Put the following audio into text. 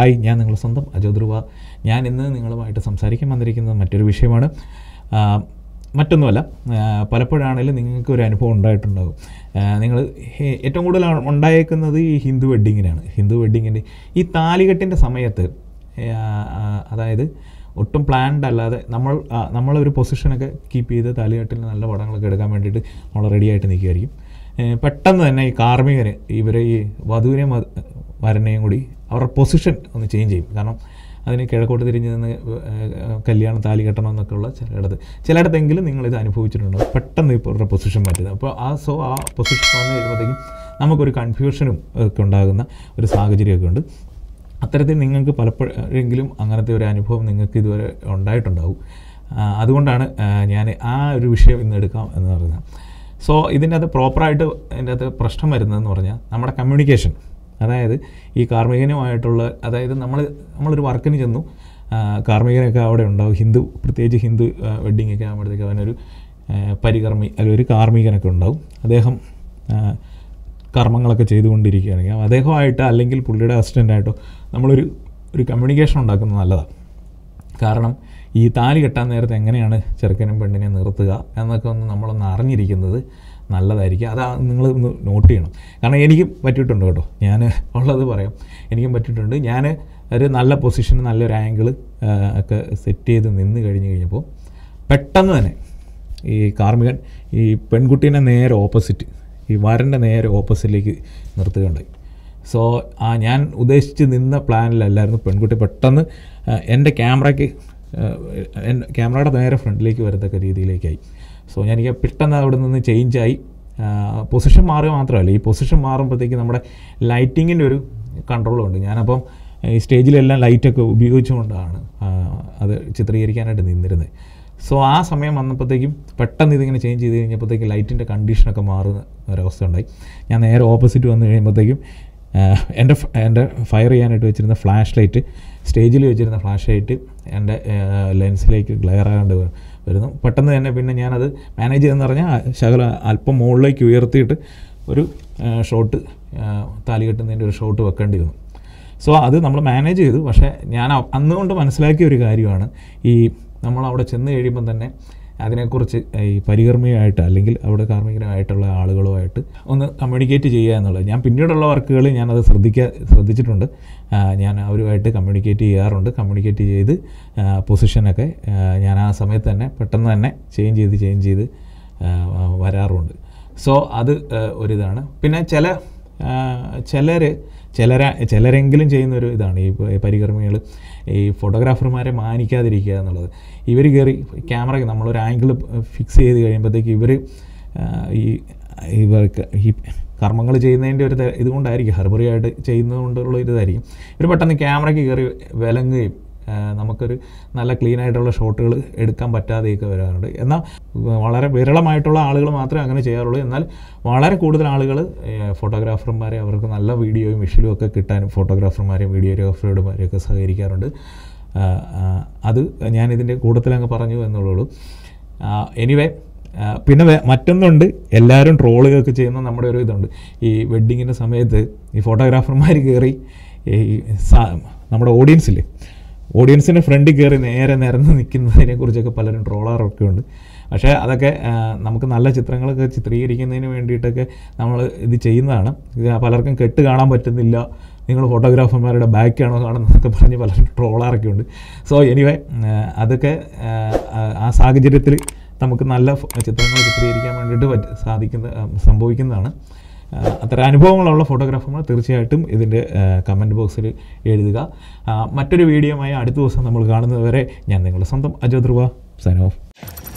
hi ഞാൻ നിങ്ങളുടെ സ്വന്തം അജോ ധ്രുവ ഞാൻ ഇന്ന് നിങ്ങളുമായിട്ട് സംസാരിക്കാൻ വന്നിരിക്കുന്നത് മറ്റൊരു വിഷയമാണ് ആ, മറ്റൊന്നുമല്ല ആ, പലപ്പോഴാണെങ്കിലും നിങ്ങൾക്ക് ഒരു അനുഭവം ഉണ്ടായിട്ടുണ്ടാകും നിങ്ങൾ ഏറ്റവും കൂടുതൽ ഉണ്ടായേക്കുന്നത് ഈ ഹിന്ദു വെഡ്ഡിങ്ങിനാണ് ഹിന്ദു വെഡ്ഡിങ്ങിൻ്റെ ഈ താലികെട്ടിൻ്റെ സമയത്ത് ആ, ആ, അതായത് ഒട്ടും പ്ലാൻഡ് അല്ലാതെ നമ്മൾ ആ, നമ്മളൊരു പൊസിഷനൊക്കെ കീപ്പ് ചെയ്ത് താലികെട്ടിൽ നല്ല പടങ്ങളൊക്കെ എടുക്കാൻ വേണ്ടിയിട്ട് നമ്മൾ റെഡി ആയിട്ട് നിൽക്കുമായിരിക്കും ഏ, പെട്ടെന്ന് തന്നെ ഈ കാർമികന് ഇവരെ ഈ വധുവിനെയും വധ- വരനെയും കൂടി അവരുടെ പൊസിഷൻ ഒന്ന് ചേഞ്ച് ചെയ്യും കാരണം അതിന് കിഴക്കോട്ട് തിരിഞ്ഞ് നിന്ന് ഏ, കല്യാണം താലി കെട്ടണം എന്നൊക്കെ ഉള്ള ചിലയിടത്ത് ചിലയിടത്തെങ്കിലും നിങ്ങളിത് അനുഭവിച്ചിട്ടുണ്ടാവും പെട്ടെന്ന് ഇപ്പോൾ അവരുടെ പൊസിഷൻ മാറ്റുന്നത് അപ്പോൾ ആ സോ ആ പൊസിഷൻ വന്നു കഴിയുമ്പോഴത്തേക്കും നമുക്കൊരു കൺഫ്യൂഷനും ഒക്കെ ഉണ്ടാകുന്ന ഒരു സാഹചര്യമൊക്കെ ഉണ്ട് അത്തരത്തിൽ നിങ്ങൾക്ക് പലപ്പോഴെങ്കിലും അങ്ങനത്തെ ഒരു അനുഭവം നിങ്ങൾക്ക് ഇതുവരെ ഉണ്ടായിട്ടുണ്ടാവും ആ, അതുകൊണ്ടാണ് ഞാൻ ആ ഒരു വിഷയം ഇന്ന് എടുക്കാം എന്ന് പറയുന്നത് സോ ഇതിൻ്റെ അകത്ത് പ്രോപ്പറായിട്ട് ഇതിൻ്റെ അകത്ത് പ്രശ്നം വരുന്നതെന്ന് പറഞ്ഞാൽ നമ്മുടെ കമ്മ്യൂണിക്കേഷൻ അതായത് ഈ കാർമ്മികനുമായിട്ടുള്ള അതായത് നമ്മൾ നമ്മളൊരു വർക്കിന് ചെന്നു ആ, കാർമ്മികനൊക്കെ അവിടെ ഉണ്ടാവും ഹിന്ദു പ്രത്യേകിച്ച് ഹിന്ദു വെഡ്ഡിങ് ഒക്കെ ആകുമ്പോഴത്തേക്ക് അവനൊരു ആ, പരികർമ്മി അല്ലെങ്കിൽ ഒരു കാർമ്മികനൊക്കെ ഉണ്ടാവും അദ്ദേഹം ആ, കർമ്മങ്ങളൊക്കെ ചെയ്തുകൊണ്ടിരിക്കുകയാണെങ്കിൽ അദ്ദേഹമായിട്ട് അല്ലെങ്കിൽ പുള്ളിയുടെ അസിസ്റ്റൻ്റായിട്ടോ നമ്മളൊരു ഒരു കമ്മ്യൂണിക്കേഷൻ ഉണ്ടാക്കുന്നത് നല്ലതാണ് കാരണം ഈ താലി കെട്ടാൻ നേരത്തെ എങ്ങനെയാണ് ചെറുക്കനും പെണ്ണിനെ നിർത്തുക എന്നൊക്കെ ഒന്ന് നമ്മളൊന്ന് അറിഞ്ഞിരിക്കുന്നത് നല്ലതായിരിക്കും അത് നിങ്ങൾ ഒന്ന് നോട്ട് ചെയ്യണം കാരണം എനിക്കും പറ്റിയിട്ടുണ്ട് കേട്ടോ ഞാൻ ഉള്ളത് പറയാം എനിക്കും പറ്റിയിട്ടുണ്ട് ഞാൻ ഒരു നല്ല പൊസിഷൻ നല്ലൊരു ആംഗിൾ ഒക്കെ സെറ്റ് ചെയ്ത് നിന്ന് കഴിഞ്ഞ് കഴിഞ്ഞപ്പോൾ പെട്ടെന്ന് തന്നെ ഈ കാർമികൻ ഈ പെൺകുട്ടീനെ നേരെ ഓപ്പോസിറ്റ് ഈ വരൻ്റെ നേരെ ഓപ്പോസിറ്റിലേക്ക് നിർത്തുകയുണ്ടായി സോ ആ ഞാൻ ഉദ്ദേശിച്ച് നിന്ന പ്ലാനിലല്ലായിരുന്നു പെൺകുട്ടി പെട്ടെന്ന് ആ, എൻ്റെ ക്യാമറയ്ക്ക് എൻ്റെ ക്യാമറയുടെ നേരെ ഫ്രണ്ടിലേക്ക് വരത്തക്ക രീതിയിലേക്കായി സോ ഞാൻ എനിക്ക് പെട്ടെന്ന് അവിടെ നിന്ന് ചേഞ്ചായി പൊസിഷൻ മാറുക മാത്രമല്ല ഈ പൊസിഷൻ മാറുമ്പോഴത്തേക്ക് നമ്മുടെ ലൈറ്റിങ്ങിൻ്റെ ഒരു കൺട്രോളുണ്ട് ഞാനപ്പം ഈ സ്റ്റേജിലെല്ലാം ലൈറ്റൊക്കെ ഉപയോഗിച്ചുകൊണ്ടാണ് ആ, അത് ചിത്രീകരിക്കാനായിട്ട് നിന്നിരുന്നത് സോ ആ സമയം വന്നപ്പോഴത്തേക്കും പെട്ടെന്ന് ഇതിങ്ങനെ ചേഞ്ച് ചെയ്ത് കഴിഞ്ഞപ്പോഴത്തേക്കും ലൈറ്റിൻ്റെ കണ്ടീഷനൊക്കെ മാറുന്ന ഒരവസ്ഥ ഉണ്ടായി ഞാൻ നേരെ ഓപ്പോസിറ്റ് വന്നു കഴിയുമ്പോഴത്തേക്കും ആഹ്, എൻ്റെ ഫ- എൻ്റെ ഫയർ ചെയ്യാനായിട്ട് വെച്ചിരുന്ന ഫ്ലാഷ് ലൈറ്റ് സ്റ്റേജിൽ വെച്ചിരുന്ന ഫ്ലാഷ് ലൈറ്റ് എൻ്റെ ലെൻസിലേക്ക് ഗ്ലെയർ ആകാണ്ട് വ- വരുന്നു പെട്ടെന്ന് തന്നെ പിന്നെ ഞാനത് മാനേജ് ചെയ്തെന്ന് പറഞ്ഞാൽ ആ ശകലം അല്പം മുകളിലേക്ക് ഉയർത്തിയിട്ട് ഒരു ഷോട്ട് താലി കെട്ടുന്നതിൻ്റെ ഒരു ഷോട്ട് വെക്കേണ്ടി വന്നു സോ അത് നമ്മൾ മാനേജ് ചെയ്തു പക്ഷേ ഞാൻ അ- അന്നുകൊണ്ട് മനസ്സിലാക്കിയ ഒരു കാര്യമാണ് ഈ നമ്മൾ അവിടെ ചെന്ന് കഴിയുമ്പം തന്നെ അതിനെക്കുറിച്ച് ഈ പരികർമ്മിയായിട്ട് അല്ലെങ്കിൽ അവിടെ കാർമ്മികരായിട്ടുള്ള ആളുകളുമായിട്ട് ഒന്ന് കമ്മ്യൂണിക്കേറ്റ് ചെയ്യുക എന്നുള്ളത് ഞാൻ പിന്നീടുള്ള വർക്കുകളിൽ ഞാനത് ശ്രദ്ധിക്കുക ശ്രദ്ധിച്ചിട്ടുണ്ട് ആ, ഞാൻ അവരുമായിട്ട് കമ്മ്യൂണിക്കേറ്റ് ചെയ്യാറുണ്ട് കമ്മ്യൂണിക്കേറ്റ് ചെയ്ത് പൊസിഷനൊക്കെ ഞാൻ ആ സമയത്ത് തന്നെ പെട്ടെന്ന് തന്നെ ചേഞ്ച് ചെയ്ത് ചേഞ്ച് ചെയ്ത് ആ, വരാറുണ്ട് സോ അത് ആ, ഒരിതാണ് പിന്നെ ചില ചിലർ ചിലര ചിലരെങ്കിലും ചെയ്യുന്ന ഒരു ഇതാണ് ഈ പ- പരികർമ്മികൾ ഈ ഫോട്ടോഗ്രാഫർമാരെ മാനിക്കാതിരിക്കുക എന്നുള്ളത് ഇവർ കയറി ക്യാമറ നമ്മളൊരു ആംഗിൾ ഫിക്സ് ചെയ്ത് കഴിയുമ്പോഴത്തേക്ക് ഇവർ ഈ ഇവർക്ക് ഈ കർമ്മങ്ങൾ ചെയ്യുന്നതിൻ്റെ ഒരു ത- ഇതുകൊണ്ടായിരിക്കും ഹർബറിയായിട്ട് ചെയ്യുന്നത് കൊണ്ടുള്ള ഒരു ഇതായിരിക്കും ഇവർ പെട്ടെന്ന് ക്യാമറയ്ക്ക് കയറി വിലങ്ങുകയും ആ, നമുക്കൊരു നല്ല ക്ലീൻ ആയിട്ടുള്ള ഷോട്ടുകൾ എടുക്കാൻ പറ്റാതെയൊക്കെ വരാറുണ്ട് എന്നാൽ വളരെ വിരളമായിട്ടുള്ള ആളുകൾ മാത്രമേ അങ്ങനെ ചെയ്യാറുള്ളൂ എന്നാൽ വളരെ കൂടുതൽ ആളുകൾ ഫോട്ടോഗ്രാഫർമാരെ അവർക്ക് നല്ല വീഡിയോയും വിഷ്വലും ഒക്കെ കിട്ടാനും ഫോട്ടോഗ്രാഫർമാരെയും വീഡിയോഗ്രാഫർമാരെയും ഒക്കെ സഹകരിക്കാറുണ്ട് ആ, ആ, അത് ഞാനിതിൻ്റെ കൂട്ടത്തിലങ്ങ് പറഞ്ഞു എന്നുള്ളൂ എനിവേ പിന്നെ വേ- മറ്റൊന്നുണ്ട് എല്ലാവരും ട്രോളുകൾക്ക് ചെയ്യുന്ന നമ്മുടെ ഒരു ഇതുണ്ട് ഈ വെഡ്ഡിങ്ങിൻ്റെ സമയത്ത് ഈ ഫോട്ടോഗ്രാഫർമാർ കയറി ഈ സ- നമ്മുടെ ഓഡിയൻസില്ലേ ഓഡിയൻസിൻ്റെ ഫ്രണ്ടിൽ കയറി നേരെ നിരന്ന് നിൽക്കുന്നതിനെ കുറിച്ചൊക്കെ പലരും ട്രോളാറൊക്കെ ഉണ്ട് പക്ഷേ അതൊക്കെ ആ, നമുക്ക് നല്ല ചിത്രങ്ങളൊക്കെ ചിത്രീകരിക്കുന്നതിന് വേണ്ടിയിട്ടൊക്കെ നമ്മൾ ഇത് ചെയ്യുന്നതാണ് ഇത് പലർക്കും കെട്ട് കാണാൻ പറ്റുന്നില്ല നിങ്ങൾ ഫോട്ടോഗ്രാഫർമാരുടെ ബാക്കാണോ കാണുന്നതൊക്കെ പറഞ്ഞ് പലരും ട്രോളാറൊക്കെ ഉണ്ട് സോ എനിവേ അതൊക്കെ ആ, ആ- ആ സാഹചര്യത്തിൽ നമുക്ക് നല്ല ഫോ- ചിത്രങ്ങൾ ചിത്രീകരിക്കാൻ വേണ്ടിയിട്ട് പറ്റ സാധിക്കുന്ന ആ, സംഭവിക്കുന്നതാണ് ആ, അത്തരം അനുഭവങ്ങളുള്ള ഫോട്ടോഗ്രാഫർമാർ തീർച്ചയായിട്ടും ഇതിൻ്റെ കമൻറ്റ് ബോക്സിൽ എഴുതുക ആ, മറ്റൊരു വീഡിയോയുമായി അടുത്ത ദിവസം നമ്മൾ കാണുന്നതുവരെ ഞാൻ നിങ്ങളുടെ സ്വന്തം അജോ ധ്രുവ സൈൻ ഓഫ്